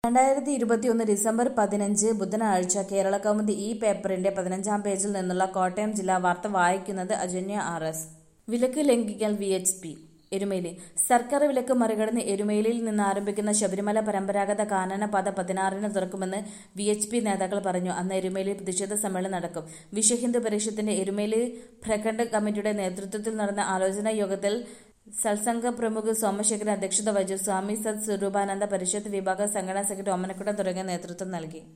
രണ്ടായിരത്തി ഇരുപത്തിയൊന്ന് ഡിസംബർ പതിനഞ്ച് ബുധനാഴ്ച കേരളകൗമുദി ഈ പേപ്പറിന്റെ പതിനഞ്ചാം പേജിൽ നിന്നുള്ള കോട്ടയം ജില്ലാ വാർത്ത വായിക്കുന്നത് അജന്യ ആർ എസ് വിലക്ക് ലംഘിക്കാൻ വി എച്ച് പി എരുമേലി സർക്കാർ വിലക്ക് മറികടന്ന് എരുമേലിയിൽ നിന്ന് ആരംഭിക്കുന്ന ശബരിമല പരമ്പരാഗത കാനന പാത പതിനാറിന് തുറക്കുമെന്ന് വി എച്ച് പി നേതാക്കൾ പറഞ്ഞു അന്ന് എരുമേലി പ്രതിഷേധ സമ്മേളനം നടക്കും വിശ്വ ഹിന്ദു പരിഷത്തിന്റെ എരുമേലി പ്രഖണ്ഡ് കമ്മിറ്റിയുടെ നേതൃത്വത്തിൽ നടന്ന ആലോചനാ യോഗത്തിൽ സത്സംഗ പ്രമുഖ് സോമശേഖരൻ അധ്യക്ഷത വഹിച്ചു സ്വാമി സത് സ്വരൂപാനന്ദ പരിഷത്ത് വിഭാഗം സംഘടനാ സെക്രട്ടറി ഓമനക്കുട്ടൻ തുടങ്ങിയ നേതൃത്വം നൽകി